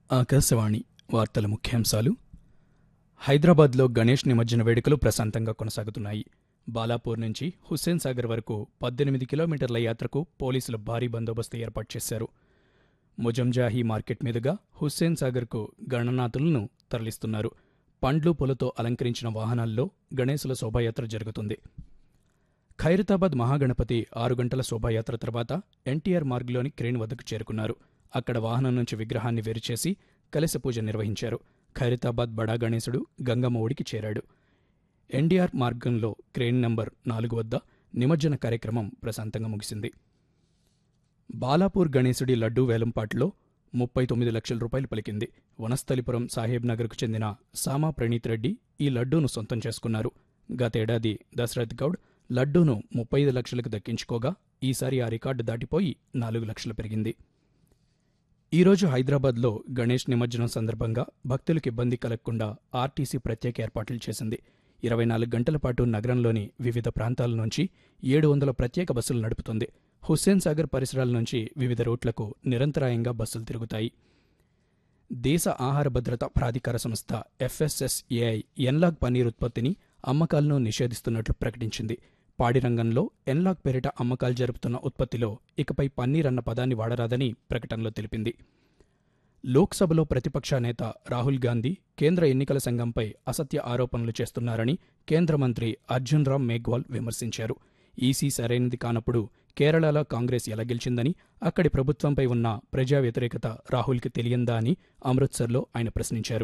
ఆకాశవాణి వార్తల ముఖ్యాంశాలు హైదరాబాద్లో గణేష్ నిమజ్జన వేడుకలు ప్రశాంతంగా కొనసాగుతున్నాయి బాలాపూర్ నుంచి హుస్సేన్ సాగర్ వరకు పద్దెనిమిది కిలోమీటర్ల యాత్రకు పోలీసులు భారీ బందోబస్తు ఏర్పాటు చేశారు ముజంజాహీ మార్కెట్ మీదుగా హుస్సేన్ సాగర్కు గణనాథులను తరలిస్తున్నారు పండ్లు పూలతో అలంకరించిన వాహనాల్లో గణేశుల శోభాయాత్ర జరుగుతుంది ఖైరతాబాద్ మహాగణపతి ఆరు గంటల శోభాయాత్ర తర్వాత ఎన్టీఆర్ మార్గ్లోని క్రేన్ వద్దకు చేరుకున్నారు అక్కడ వాహనం నుంచి విగ్రహాన్ని వేరుచేసి కలశ పూజ నిర్వహించారు ఖైరతాబాద్ బడా గణేశుడు గంగమ్మ ఒడికి చేరాడు ఎన్డీఆర్ మార్గంలో క్రేన్ నంబర్ నాలుగు వద్ద నిమజ్జన కార్యక్రమం ప్రశాంతంగా ముగిసింది బాలాపూర్ గణేశుడి లడ్డూ వేలంపాట్లో ముప్పై తొమ్మిది లక్షల రూపాయలు పలికింది వనస్థలిపురం సాహెబ్ నగర్కు చెందిన సామా ప్రణీత్ రెడ్డి ఈ లడ్డూను సొంతం చేసుకున్నారు గతేడాది దశరథ్ గౌడ్ లడ్డూను ముప్పై ఐదు లక్షలకు దక్కించుకోగా ఈసారి ఆ రికార్డు దాటిపోయి నాలుగు లక్షలు పెరిగింది ఈరోజు హైదరాబాద్లో గణేష్ నిమజ్జనం సందర్భంగా భక్తులకు ఇబ్బంది కలగకుండా ఆర్టీసీ ప్రత్యేక ఏర్పాట్లు చేసింది ఇరవై నాలుగు గంటల పాటు నగరంలోని వివిధ ప్రాంతాల నుంచి ఏడు వందల ప్రత్యేక బస్సులు నడుపుతుంది హుస్సేన్ సాగర్ పరిసరాల నుంచి వివిధ రూట్లకు నిరంతరాయంగా బస్సులు తిరుగుతాయి దేశ ఆహార భద్రత ప్రాధికార సంస్థ ఎఫ్ఎస్ఎస్ఏఐ ఎన్లాగ్ పన్నీర్ ఉత్పత్తిని అమ్మకాలను నిషేధిస్తున్నట్లు ప్రకటించింది పాడి రంగంలో ఎన్లాగ్ పేరిట అమ్మకాలు జరుపుతున్న ఉత్పత్తిలో ఇకపై పన్నీర్ అన్న పదాన్ని వాడరాదని ప్రకటనలో తెలిపింది లోక్సభలో ప్రతిపక్ష నేత రాహుల్ గాంధీ కేంద్ర ఎన్నికల సంఘంపై అసత్య ఆరోపణలు చేస్తున్నారని కేంద్ర మంత్రి అర్జున్ రామ్ మేఘ్వాల్ విమర్శించారు ఈసీ సరైనది కానప్పుడు కేరళలో కాంగ్రెస్ ఎలా గెలిచిందని అక్కడి ప్రభుత్వంపై ఉన్న ప్రజా వ్యతిరేకత రాహుల్కి తెలియందా అని అమృత్సర్లో ఆయన ప్రశ్నించారు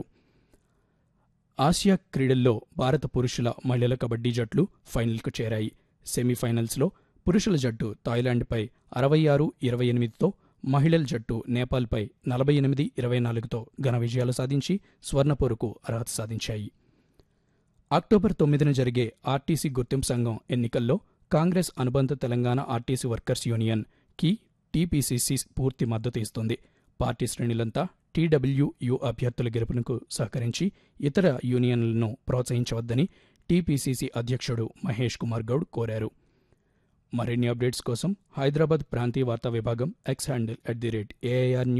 ఆసియా క్రీడల్లో భారత పురుషుల మహిళల కబడ్డీ జట్లు ఫైనల్కు చేరాయి సెమీఫైనల్స్లో పురుషుల జట్టు థాయిలాండ్పై అరవై ఆరు ఇరవై ఎనిమిదితో మహిళల జట్టు నేపాల్పై నలభై ఎనిమిది ఇరవై నాలుగుతో ఘన విజయాలు సాధించి స్వర్ణపోరుకు అర్హత సాధించాయి అక్టోబర్ తొమ్మిదిన జరిగే ఆర్టీసీ గుర్తింపు సంఘం ఎన్నికల్లో కాంగ్రెస్ అనుబంధ తెలంగాణ ఆర్టీసీ వర్కర్స్ యూనియన్ కి టీపీసీసీ పూర్తి మద్దతు ఇస్తుంది పార్టీ శ్రేణులంతా టీడబ్ల్యూయు అభ్యర్థుల గెలుపునకు సహకరించి ఇతర యూనియన్లను ప్రోత్సహించవద్దని టీపీసీసీ అధ్యక్షుడు మహేష్ కుమార్ గౌడ్ కోరారు మరిన్ని అప్డేట్స్ కోసం హైదరాబాద్ ప్రాంతీయ వార్తా విభాగం X handle at the rate AIR